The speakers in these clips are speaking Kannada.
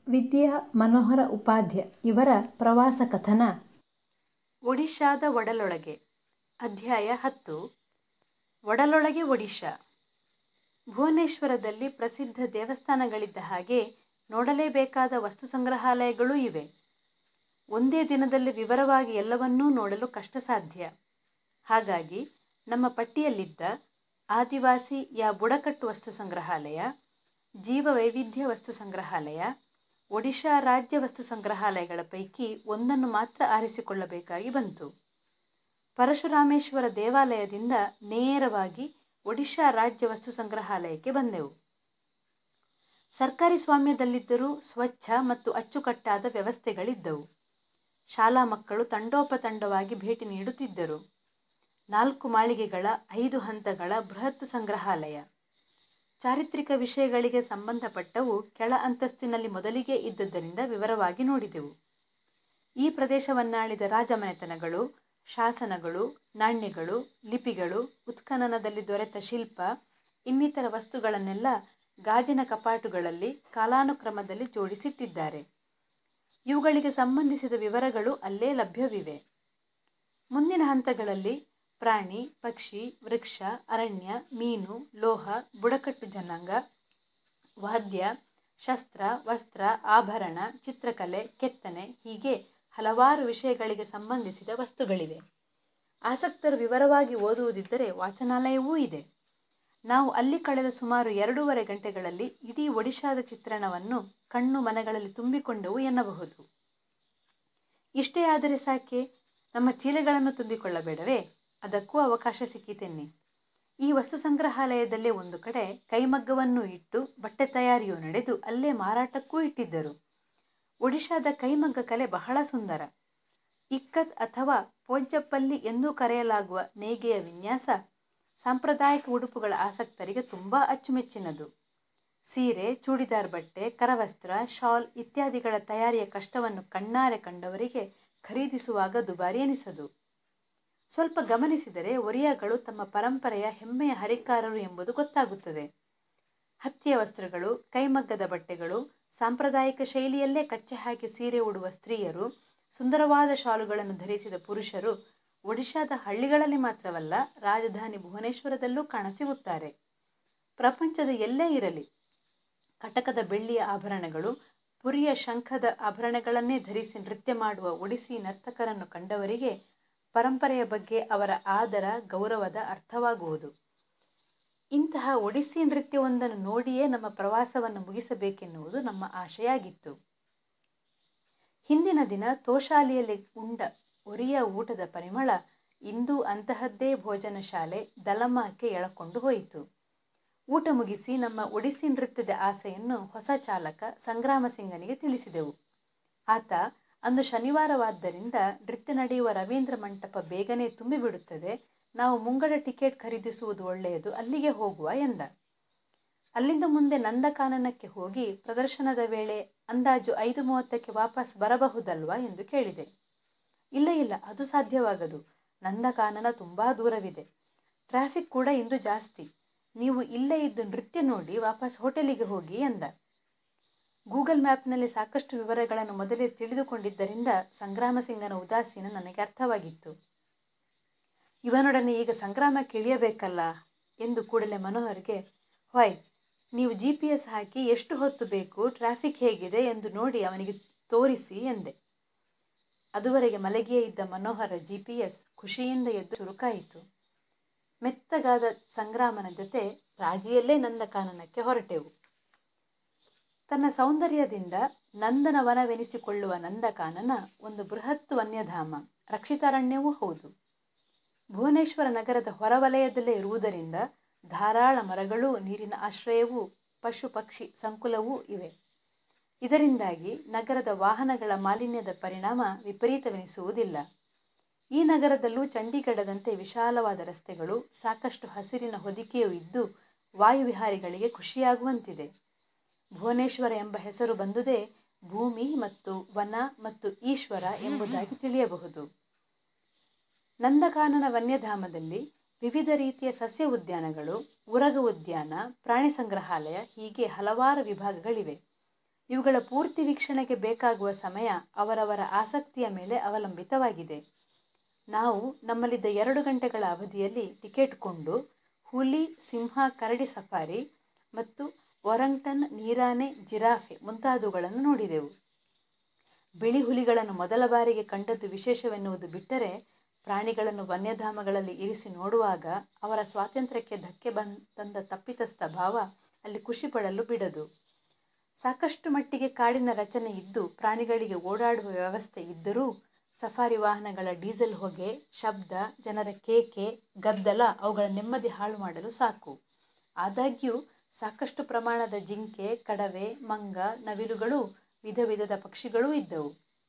ವಿದ್ಯಾ ಮನೋಹರ ಉಪಾಧ್ಯ ಇವರ ಪ್ರವಾಸ ಕಥನ ಒಡಿಶಾದ ಒಡಲೊಳಗೆ ಅಧ್ಯಾಯ ಹತ್ತು ಒಡಲೊಳಗೆ ಒಡಿಶಾ ಭುವನೇಶ್ವರದಲ್ಲಿ ಪ್ರಸಿದ್ಧ ದೇವಸ್ಥಾನಗಳಿದ್ದ ಹಾಗೆ ನೋಡಲೇಬೇಕಾದ ವಸ್ತು ಸಂಗ್ರಹಾಲಯಗಳೂ ಇವೆ ಒಂದೇ ದಿನದಲ್ಲಿ ವಿವರವಾಗಿ ಎಲ್ಲವನ್ನೂ ನೋಡಲು ಕಷ್ಟ ಸಾಧ್ಯ ಹಾಗಾಗಿ ನಮ್ಮ ಪಟ್ಟಿಯಲ್ಲಿದ್ದ ಆದಿವಾಸಿ ಯಾ ಬುಡಕಟ್ಟು ವಸ್ತು ಸಂಗ್ರಹಾಲಯ ಜೀವ ವೈವಿಧ್ಯ ವಸ್ತು ಸಂಗ್ರಹಾಲಯ ಒಡಿಶಾ ರಾಜ್ಯ ವಸ್ತು ಸಂಗ್ರಹಾಲಯಗಳ ಪೈಕಿ ಒಂದನ್ನು ಮಾತ್ರ ಆರಿಸಿಕೊಳ್ಳಬೇಕಾಗಿ ಬಂತು ಪರಶುರಾಮೇಶ್ವರ ದೇವಾಲಯದಿಂದ ನೇರವಾಗಿ ಒಡಿಶಾ ರಾಜ್ಯ ವಸ್ತು ಸಂಗ್ರಹಾಲಯಕ್ಕೆ ಬಂದೆವು ಸರ್ಕಾರಿ ಸ್ವಾಮ್ಯದಲ್ಲಿದ್ದರೂ ಸ್ವಚ್ಛ ಮತ್ತು ಅಚ್ಚುಕಟ್ಟಾದ ವ್ಯವಸ್ಥೆಗಳಿದ್ದವು ಶಾಲಾ ಮಕ್ಕಳು ತಂಡೋಪತಂಡವಾಗಿ ಭೇಟಿ ನೀಡುತ್ತಿದ್ದರು ನಾಲ್ಕು ಮಾಳಿಗೆಗಳ ಐದು ಹಂತಗಳ ಬೃಹತ್ ಸಂಗ್ರಹಾಲಯ ಚಾರಿತ್ರಿಕ ವಿಷಯಗಳಿಗೆ ಸಂಬಂಧಪಟ್ಟವು ಕೆಳ ಅಂತಸ್ತಿನಲ್ಲಿ ಮೊದಲಿಗೆ ಇದ್ದದ್ದರಿಂದ ವಿವರವಾಗಿ ನೋಡಿದೆವು ಈ ಪ್ರದೇಶವನ್ನಾಳಿದ ರಾಜಮನೆತನಗಳು ಶಾಸನಗಳು ನಾಣ್ಯಗಳು ಲಿಪಿಗಳು ಉತ್ಖನನದಲ್ಲಿ ದೊರೆತ ಶಿಲ್ಪ ಇನ್ನಿತರ ವಸ್ತುಗಳನ್ನೆಲ್ಲ ಗಾಜಿನ ಕಪಾಟುಗಳಲ್ಲಿ ಕಾಲಾನುಕ್ರಮದಲ್ಲಿ ಜೋಡಿಸಿಟ್ಟಿದ್ದಾರೆ ಇವುಗಳಿಗೆ ಸಂಬಂಧಿಸಿದ ವಿವರಗಳು ಅಲ್ಲೇ ಲಭ್ಯವಿವೆ ಮುಂದಿನ ಹಂತಗಳಲ್ಲಿ ಪ್ರಾಣಿ ಪಕ್ಷಿ ವೃಕ್ಷ ಅರಣ್ಯ ಮೀನು ಲೋಹ ಬುಡಕಟ್ಟು ಜನಾಂಗ ವಾದ್ಯ ಶಸ್ತ್ರ ವಸ್ತ್ರ ಆಭರಣ ಚಿತ್ರಕಲೆ ಕೆತ್ತನೆ ಹೀಗೆ ಹಲವಾರು ವಿಷಯಗಳಿಗೆ ಸಂಬಂಧಿಸಿದ ವಸ್ತುಗಳಿವೆ ಆಸಕ್ತರು ವಿವರವಾಗಿ ಓದುವುದಿದ್ದರೆ ವಾಚನಾಲಯವೂ ಇದೆ ನಾವು ಅಲ್ಲಿ ಕಳೆದ ಸುಮಾರು ಎರಡೂವರೆ ಗಂಟೆಗಳಲ್ಲಿ ಇಡೀ ಒಡಿಶಾದ ಚಿತ್ರಣವನ್ನು ಕಣ್ಣು ಮನಗಳಲ್ಲಿ ತುಂಬಿಕೊಂಡೆವು ಎನ್ನಬಹುದು ಇಷ್ಟೇ ಆದರೆ ಸಾಕೆ ನಮ್ಮ ಚೀಲಗಳನ್ನು ತುಂಬಿಕೊಳ್ಳಬೇಡವೇ ಅದಕ್ಕೂ ಅವಕಾಶ ಸಿಕ್ಕಿತೆನ್ನಿ ಈ ವಸ್ತು ಸಂಗ್ರಹಾಲಯದಲ್ಲೇ ಒಂದು ಕಡೆ ಕೈಮಗ್ಗವನ್ನು ಇಟ್ಟು ಬಟ್ಟೆ ತಯಾರಿಯು ನಡೆದು ಅಲ್ಲೇ ಮಾರಾಟಕ್ಕೂ ಇಟ್ಟಿದ್ದರು ಒಡಿಶಾದ ಕೈಮಗ್ಗ ಕಲೆ ಬಹಳ ಸುಂದರ ಇಕ್ಕತ್ ಅಥವಾ ಪೋಂಚಪ್ಪಲ್ಲಿ ಎಂದೂ ಕರೆಯಲಾಗುವ ನೇಯ್ಗೆಯ ವಿನ್ಯಾಸ ಸಾಂಪ್ರದಾಯಿಕ ಉಡುಪುಗಳ ಆಸಕ್ತರಿಗೆ ತುಂಬ ಅಚ್ಚುಮೆಚ್ಚಿನದು ಸೀರೆ ಚೂಡಿದಾರ್ ಬಟ್ಟೆ ಕರವಸ್ತ್ರ ಶಾಲ್ ಇತ್ಯಾದಿಗಳ ತಯಾರಿಯ ಕಷ್ಟವನ್ನು ಕಣ್ಣಾರೆ ಕಂಡವರಿಗೆ ಖರೀದಿಸುವಾಗ ದುಬಾರಿ ಎನಿಸದು ಸ್ವಲ್ಪ ಗಮನಿಸಿದರೆ ಒರಿಯಾಗಳು ತಮ್ಮ ಪರಂಪರೆಯ ಹೆಮ್ಮೆಯ ಹರಿಕಾರರು ಎಂಬುದು ಗೊತ್ತಾಗುತ್ತದೆ ಹತ್ತಿಯ ವಸ್ತ್ರಗಳು ಕೈಮಗ್ಗದ ಬಟ್ಟೆಗಳು ಸಾಂಪ್ರದಾಯಿಕ ಶೈಲಿಯಲ್ಲೇ ಕಚ್ಚೆ ಹಾಕಿ ಸೀರೆ ಉಡುವ ಸ್ತ್ರೀಯರು ಸುಂದರವಾದ ಶಾಲುಗಳನ್ನು ಧರಿಸಿದ ಪುರುಷರು ಒಡಿಶಾದ ಹಳ್ಳಿಗಳಲ್ಲಿ ಮಾತ್ರವಲ್ಲ ರಾಜಧಾನಿ ಭುವನೇಶ್ವರದಲ್ಲೂ ಕಾಣಸಿಗುತ್ತಾರೆ ಪ್ರಪಂಚದ ಎಲ್ಲೇ ಇರಲಿ ಕಟಕದ ಬೆಳ್ಳಿಯ ಆಭರಣಗಳು ಪುರಿಯ ಶಂಖದ ಆಭರಣಗಳನ್ನೇ ಧರಿಸಿ ನೃತ್ಯ ಮಾಡುವ ಒಡಿಸಿ ನರ್ತಕರನ್ನು ಕಂಡವರಿಗೆ ಪರಂಪರೆಯ ಬಗ್ಗೆ ಅವರ ಆದರ ಗೌರವದ ಅರ್ಥವಾಗುವುದು ಇಂತಹ ಒಡಿಸ್ಸಿ ನೃತ್ಯವೊಂದನ್ನು ನೋಡಿಯೇ ನಮ್ಮ ಪ್ರವಾಸವನ್ನು ಮುಗಿಸಬೇಕೆನ್ನುವುದು ನಮ್ಮ ಆಶೆಯಾಗಿತ್ತು ಹಿಂದಿನ ದಿನ ತೋಶಾಲಿಯಲ್ಲಿ ಉಂಡ ಒರಿಯ ಊಟದ ಪರಿಮಳ ಇಂದು ಅಂತಹದ್ದೇ ಭೋಜನ ಶಾಲೆ ದಲಮಾಕ್ಕೆ ಎಳಕೊಂಡು ಹೋಯಿತು ಊಟ ಮುಗಿಸಿ ನಮ್ಮ ಒಡಿಸ್ಸಿ ನೃತ್ಯದ ಆಸೆಯನ್ನು ಹೊಸ ಚಾಲಕ ಸಂಗ್ರಾಮ ಸಿಂಗನಿಗೆ ತಿಳಿಸಿದೆವು ಆತ ಅಂದು ಶನಿವಾರವಾದ್ದರಿಂದ ನೃತ್ಯ ನಡೆಯುವ ರವೀಂದ್ರ ಮಂಟಪ ಬೇಗನೆ ತುಂಬಿಬಿಡುತ್ತದೆ ನಾವು ಮುಂಗಡ ಟಿಕೆಟ್ ಖರೀದಿಸುವುದು ಒಳ್ಳೆಯದು ಅಲ್ಲಿಗೆ ಹೋಗುವ ಎಂದ ಅಲ್ಲಿಂದ ಮುಂದೆ ನಂದಕಾನನಕ್ಕೆ ಹೋಗಿ ಪ್ರದರ್ಶನದ ವೇಳೆ ಅಂದಾಜು ಐದು ಮೂವತ್ತಕ್ಕೆ ವಾಪಸ್ ಬರಬಹುದಲ್ವಾ ಎಂದು ಕೇಳಿದೆ ಇಲ್ಲ ಇಲ್ಲ ಅದು ಸಾಧ್ಯವಾಗದು ನಂದಕಾನನ ತುಂಬಾ ದೂರವಿದೆ ಟ್ರಾಫಿಕ್ ಕೂಡ ಇಂದು ಜಾಸ್ತಿ ನೀವು ಇಲ್ಲೇ ಇದ್ದು ನೃತ್ಯ ನೋಡಿ ವಾಪಸ್ ಹೋಟೆಲಿಗೆ ಹೋಗಿ ಎಂದ ಗೂಗಲ್ ಮ್ಯಾಪ್ನಲ್ಲಿ ಸಾಕಷ್ಟು ವಿವರಗಳನ್ನು ಮೊದಲೇ ತಿಳಿದುಕೊಂಡಿದ್ದರಿಂದ ಸಂಗ್ರಾಮ ಸಿಂಗನ ಉದಾಸೀನ ನನಗೆ ಅರ್ಥವಾಗಿತ್ತು ಇವನೊಡನೆ ಈಗ ಸಂಗ್ರಾಮಕ್ಕೆ ಇಳಿಯಬೇಕಲ್ಲ ಎಂದು ಕೂಡಲೇ ಮನೋಹರ್ಗೆ ಹೊಯ್ ನೀವು ಜಿ ಪಿ ಎಸ್ ಹಾಕಿ ಎಷ್ಟು ಹೊತ್ತು ಬೇಕು ಟ್ರಾಫಿಕ್ ಹೇಗಿದೆ ಎಂದು ನೋಡಿ ಅವನಿಗೆ ತೋರಿಸಿ ಎಂದೆ ಅದುವರೆಗೆ ಮಲಗಿಯೇ ಇದ್ದ ಮನೋಹರ ಜಿ ಪಿ ಎಸ್ ಖುಷಿಯಿಂದ ಎದ್ದು ಚುರುಕಾಯಿತು ಮೆತ್ತಗಾದ ಸಂಗ್ರಾಮನ ಜೊತೆ ರಾಜಿಯಲ್ಲೇ ನಂದಕಾನನಕ್ಕೆ ಹೊರಟೆವು ತನ್ನ ಸೌಂದರ್ಯದಿಂದ ನಂದನವನವೆನಿಸಿಕೊಳ್ಳುವ ನಂದಕಾನನ ಒಂದು ಬೃಹತ್ ವನ್ಯಧಾಮ ರಕ್ಷಿತಾರಣ್ಯವೂ ಹೌದು ಭುವನೇಶ್ವರ ನಗರದ ಹೊರವಲಯದಲ್ಲೇ ಇರುವುದರಿಂದ ಧಾರಾಳ ಮರಗಳೂ ನೀರಿನ ಆಶ್ರಯವೂ ಪಶು ಪಕ್ಷಿ ಸಂಕುಲವೂ ಇವೆ ಇದರಿಂದಾಗಿ ನಗರದ ವಾಹನಗಳ ಮಾಲಿನ್ಯದ ಪರಿಣಾಮ ವಿಪರೀತವೆನಿಸುವುದಿಲ್ಲ ಈ ನಗರದಲ್ಲೂ ಚಂಡೀಗಢದಂತೆ ವಿಶಾಲವಾದ ರಸ್ತೆಗಳು ಸಾಕಷ್ಟು ಹಸಿರಿನ ಹೊದಿಕೆಯೂ ಇದ್ದು ವಾಯುವಿಹಾರಿಗಳಿಗೆ ಖುಷಿಯಾಗುವಂತಿದೆ ಭುವನೇಶ್ವರ ಎಂಬ ಹೆಸರು ಬಂದುದೇ ಭೂಮಿ ಮತ್ತು ವನ ಮತ್ತು ಈಶ್ವರ ಎಂಬುದಾಗಿ ತಿಳಿಯಬಹುದು ನಂದಕಾನನ ವನ್ಯಧಾಮದಲ್ಲಿ ವಿವಿಧ ರೀತಿಯ ಸಸ್ಯ ಉದ್ಯಾನಗಳು ಉರಗ ಉದ್ಯಾನ ಪ್ರಾಣಿ ಸಂಗ್ರಹಾಲಯ ಹೀಗೆ ಹಲವಾರು ವಿಭಾಗಗಳಿವೆ ಇವುಗಳ ಪೂರ್ತಿ ವೀಕ್ಷಣೆಗೆ ಬೇಕಾಗುವ ಸಮಯ ಅವರವರ ಆಸಕ್ತಿಯ ಮೇಲೆ ಅವಲಂಬಿತವಾಗಿದೆ ನಾವು ನಮ್ಮಲ್ಲಿದ್ದ ಎರಡು ಗಂಟೆಗಳ ಅವಧಿಯಲ್ಲಿ ಟಿಕೆಟ್ ಕೊಂಡು ಹುಲಿ ಸಿಂಹ ಕರಡಿ ಸಫಾರಿ ಮತ್ತು ಒರಂಗ್ಟನ್ ನೀರಾನೆ ಜಿರಾಫೆ ಮುಂತಾದವುಗಳನ್ನು ನೋಡಿದೆವು ಬಿಳಿ ಹುಲಿಗಳನ್ನು ಮೊದಲ ಬಾರಿಗೆ ಕಂಡದ್ದು ವಿಶೇಷವೆನ್ನುವುದು ಬಿಟ್ಟರೆ ಪ್ರಾಣಿಗಳನ್ನು ವನ್ಯಧಾಮಗಳಲ್ಲಿ ಇರಿಸಿ ನೋಡುವಾಗ ಅವರ ಸ್ವಾತಂತ್ರ್ಯಕ್ಕೆ ಧಕ್ಕೆ ಬಂದ್ ತಂದ ತಪ್ಪಿತಸ್ಥ ಭಾವ ಅಲ್ಲಿ ಖುಷಿ ಪಡಲು ಬಿಡದು ಸಾಕಷ್ಟು ಮಟ್ಟಿಗೆ ಕಾಡಿನ ರಚನೆ ಇದ್ದು ಪ್ರಾಣಿಗಳಿಗೆ ಓಡಾಡುವ ವ್ಯವಸ್ಥೆ ಇದ್ದರೂ ಸಫಾರಿ ವಾಹನಗಳ ಡೀಸೆಲ್ ಹೊಗೆ ಶಬ್ದ ಜನರ ಕೇಕೆ ಗದ್ದಲ ಅವುಗಳ ನೆಮ್ಮದಿ ಹಾಳು ಮಾಡಲು ಸಾಕು ಆದಾಗ್ಯೂ ಸಾಕಷ್ಟು ಪ್ರಮಾಣದ ಜಿಂಕೆ ಕಡವೆ ಮಂಗ ನವಿಲುಗಳು ವಿಧ ವಿಧದ ಪಕ್ಷಿಗಳೂ ಇದ್ದವು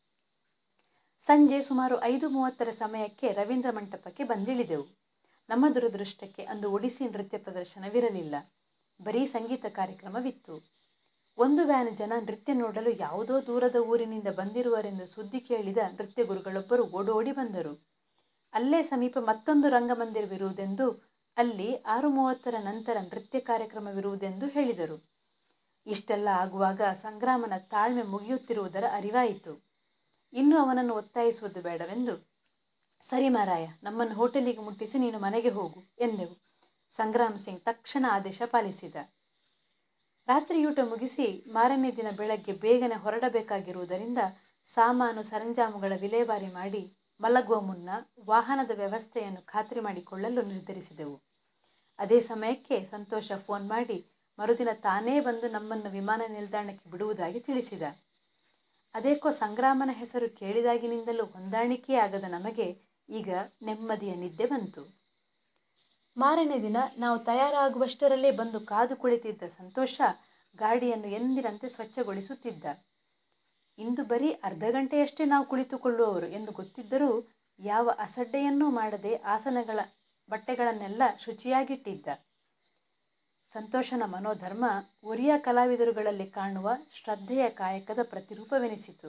ಸಂಜೆ ಸುಮಾರು ಐದು ಮೂವತ್ತರ ಸಮಯಕ್ಕೆ ರವೀಂದ್ರ ಮಂಟಪಕ್ಕೆ ಬಂದಿಳಿದೆವು ನಮ್ಮ ದುರದೃಷ್ಟಕ್ಕೆ ಅಂದು ಒಡಿಸಿ ನೃತ್ಯ ಪ್ರದರ್ಶನವಿರಲಿಲ್ಲ ಬರೀ ಸಂಗೀತ ಕಾರ್ಯಕ್ರಮವಿತ್ತು ಒಂದು ವ್ಯಾನ್ ಜನ ನೃತ್ಯ ನೋಡಲು ಯಾವುದೋ ದೂರದ ಊರಿನಿಂದ ಬಂದಿರುವರೆಂದು ಸುದ್ದಿ ಕೇಳಿದ ನೃತ್ಯ ಗುರುಗಳೊಬ್ಬರು ಓಡೋಡಿ ಬಂದರು ಅಲ್ಲೇ ಸಮೀಪ ಮತ್ತೊಂದು ರಂಗಮಂದಿರವಿರುವುದೆಂದು ಅಲ್ಲಿ ಆರು ಮೂವತ್ತರ ನಂತರ ನೃತ್ಯ ಕಾರ್ಯಕ್ರಮವಿರುವುದೆಂದು ಹೇಳಿದರು ಇಷ್ಟೆಲ್ಲ ಆಗುವಾಗ ಸಂಗ್ರಾಮನ ತಾಳ್ಮೆ ಮುಗಿಯುತ್ತಿರುವುದರ ಅರಿವಾಯಿತು ಇನ್ನು ಅವನನ್ನು ಒತ್ತಾಯಿಸುವುದು ಬೇಡವೆಂದು ಸರಿ ಮಾರಾಯ ನಮ್ಮನ್ನು ಹೋಟೆಲಿಗೆ ಮುಟ್ಟಿಸಿ ನೀನು ಮನೆಗೆ ಹೋಗು ಎಂದೆವು ಸಂಗ್ರಾಮ್ ಸಿಂಗ್ ತಕ್ಷಣ ಆದೇಶ ಪಾಲಿಸಿದ ರಾತ್ರಿಯೂಟ ಮುಗಿಸಿ ಮಾರನೇ ದಿನ ಬೆಳಗ್ಗೆ ಬೇಗನೆ ಹೊರಡಬೇಕಾಗಿರುವುದರಿಂದ ಸಾಮಾನು ಸರಂಜಾಮುಗಳ ವಿಲೇವಾರಿ ಮಾಡಿ ಮಲಗುವ ಮುನ್ನ ವಾಹನದ ವ್ಯವಸ್ಥೆಯನ್ನು ಖಾತ್ರಿ ಮಾಡಿಕೊಳ್ಳಲು ನಿರ್ಧರಿಸಿದೆವು ಅದೇ ಸಮಯಕ್ಕೆ ಸಂತೋಷ ಫೋನ್ ಮಾಡಿ ಮರುದಿನ ತಾನೇ ಬಂದು ನಮ್ಮನ್ನು ವಿಮಾನ ನಿಲ್ದಾಣಕ್ಕೆ ಬಿಡುವುದಾಗಿ ತಿಳಿಸಿದ ಅದೇಕೋ ಸಂಗ್ರಾಮನ ಹೆಸರು ಕೇಳಿದಾಗಿನಿಂದಲೂ ಹೊಂದಾಣಿಕೆಯೇ ಆಗದ ನಮಗೆ ಈಗ ನೆಮ್ಮದಿಯ ನಿದ್ದೆ ಬಂತು ಮಾರನೇ ದಿನ ನಾವು ತಯಾರಾಗುವಷ್ಟರಲ್ಲೇ ಬಂದು ಕಾದು ಕುಳಿತಿದ್ದ ಸಂತೋಷ ಗಾಡಿಯನ್ನು ಎಂದಿನಂತೆ ಸ್ವಚ್ಛಗೊಳಿಸುತ್ತಿದ್ದ ಇಂದು ಬರೀ ಅರ್ಧ ಗಂಟೆಯಷ್ಟೇ ನಾವು ಕುಳಿತುಕೊಳ್ಳುವವರು ಎಂದು ಗೊತ್ತಿದ್ದರೂ ಯಾವ ಅಸಡ್ಡೆಯನ್ನೂ ಮಾಡದೆ ಆಸನಗಳ ಬಟ್ಟೆಗಳನ್ನೆಲ್ಲ ಶುಚಿಯಾಗಿಟ್ಟಿದ್ದ ಸಂತೋಷನ ಮನೋಧರ್ಮ ಒರಿಯಾ ಕಲಾವಿದರುಗಳಲ್ಲಿ ಕಾಣುವ ಶ್ರದ್ಧೆಯ ಕಾಯಕದ ಪ್ರತಿರೂಪವೆನಿಸಿತು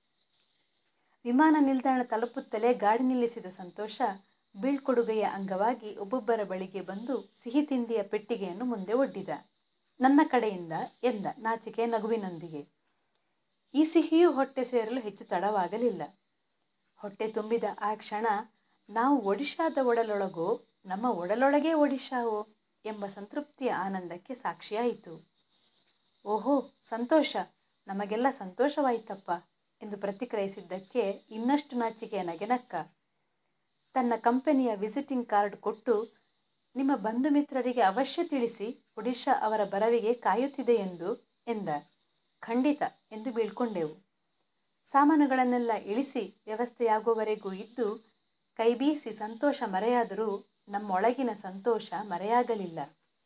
ವಿಮಾನ ನಿಲ್ದಾಣ ತಲುಪುತ್ತಲೇ ಗಾಡಿ ನಿಲ್ಲಿಸಿದ ಸಂತೋಷ ಬೀಳ್ಕೊಡುಗೆಯ ಅಂಗವಾಗಿ ಒಬ್ಬೊಬ್ಬರ ಬಳಿಗೆ ಬಂದು ಸಿಹಿ ತಿಂಡಿಯ ಪೆಟ್ಟಿಗೆಯನ್ನು ಮುಂದೆ ಒಡ್ಡಿದ ನನ್ನ ಕಡೆಯಿಂದ ಎಂದ ನಾಚಿಕೆ ನಗುವಿನೊಂದಿಗೆ ಈ ಸಿಹಿಯೂ ಹೊಟ್ಟೆ ಸೇರಲು ಹೆಚ್ಚು ತಡವಾಗಲಿಲ್ಲ ಹೊಟ್ಟೆ ತುಂಬಿದ ಆ ಕ್ಷಣ ನಾವು ಒಡಿಶಾದ ಒಡಲೊಳಗೋ ನಮ್ಮ ಒಡಲೊಳಗೇ ಒಡಿಶಾವೋ ಎಂಬ ಸಂತೃಪ್ತಿಯ ಆನಂದಕ್ಕೆ ಸಾಕ್ಷಿಯಾಯಿತು ಓಹೋ ಸಂತೋಷ ನಮಗೆಲ್ಲ ಸಂತೋಷವಾಯಿತಪ್ಪ ಎಂದು ಪ್ರತಿಕ್ರಿಯಿಸಿದ್ದಕ್ಕೆ ಇನ್ನಷ್ಟು ನಾಚಿಕೆಯ ನಗೆನಕ್ಕ ತನ್ನ ಕಂಪನಿಯ ವಿಸಿಟಿಂಗ್ ಕಾರ್ಡ್ ಕೊಟ್ಟು ನಿಮ್ಮ ಬಂಧು ಮಿತ್ರರಿಗೆ ಅವಶ್ಯ ತಿಳಿಸಿ ಒಡಿಶಾ ಅವರ ಬರವಿಗೆ ಕಾಯುತ್ತಿದೆ ಎಂದು ಎಂದ ಖಂಡಿತ ಎಂದು ಬೀಳ್ಕೊಂಡೆವು ಸಾಮಾನುಗಳನ್ನೆಲ್ಲ ಇಳಿಸಿ ವ್ಯವಸ್ಥೆಯಾಗುವವರೆಗೂ ಇದ್ದು ಕೈಬೀಸಿ ಸಂತೋಷ ಮರೆಯಾದರೂ ನಮ್ಮೊಳಗಿನ ಸಂತೋಷ ಮರೆಯಾಗಲಿಲ್ಲ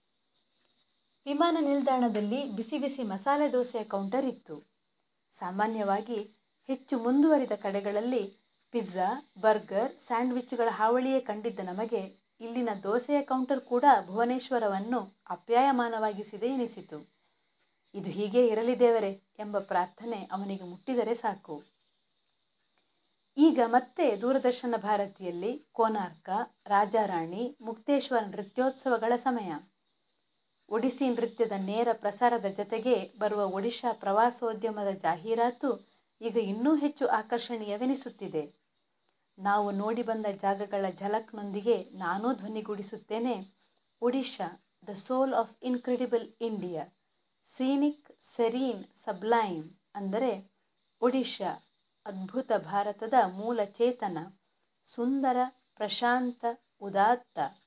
ವಿಮಾನ ನಿಲ್ದಾಣದಲ್ಲಿ ಬಿಸಿ ಬಿಸಿ ಮಸಾಲೆ ದೋಸೆಯ ಕೌಂಟರ್ ಇತ್ತು ಸಾಮಾನ್ಯವಾಗಿ ಹೆಚ್ಚು ಮುಂದುವರಿದ ಕಡೆಗಳಲ್ಲಿ ಪಿಜ್ಜಾ ಬರ್ಗರ್ ಸ್ಯಾಂಡ್ವಿಚ್ಗಳ ಹಾವಳಿಯೇ ಕಂಡಿದ್ದ ನಮಗೆ ಇಲ್ಲಿನ ದೋಸೆಯ ಕೌಂಟರ್ ಕೂಡ ಭುವನೇಶ್ವರವನ್ನು ಅಪ್ಯಾಯಮಾನವಾಗಿಸಿದೆ ಎನಿಸಿತು ಇದು ಹೀಗೆ ಇರಲಿ ದೇವರೇ ಎಂಬ ಪ್ರಾರ್ಥನೆ ಅವನಿಗೆ ಮುಟ್ಟಿದರೆ ಸಾಕು ಈಗ ಮತ್ತೆ ದೂರದರ್ಶನ ಭಾರತಿಯಲ್ಲಿ ಕೋನಾರ್ಕ ರಾಜಾರಾಣಿ ಮುಕ್ತೇಶ್ವರ ನೃತ್ಯೋತ್ಸವಗಳ ಸಮಯ ಒಡಿಸಿ ನೃತ್ಯದ ನೇರ ಪ್ರಸಾರದ ಜತೆಗೆ ಬರುವ ಒಡಿಶಾ ಪ್ರವಾಸೋದ್ಯಮದ ಜಾಹೀರಾತು ಈಗ ಇನ್ನೂ ಹೆಚ್ಚು ಆಕರ್ಷಣೀಯವೆನಿಸುತ್ತಿದೆ ನಾವು ನೋಡಿ ಬಂದ ಜಾಗಗಳ ಝಲಕ್ನೊಂದಿಗೆ ನಾನೂ ಧ್ವನಿಗೂಡಿಸುತ್ತೇನೆ Odisha the soul of incredible India scenic serene sublime ಅಂದರೆ ಒಡಿಶಾ ಅದ್ಭುತ ಭಾರತದ ಮೂಲ ಚೇತನ ಸುಂದರ ಪ್ರಶಾಂತ ಉದಾತ್ತ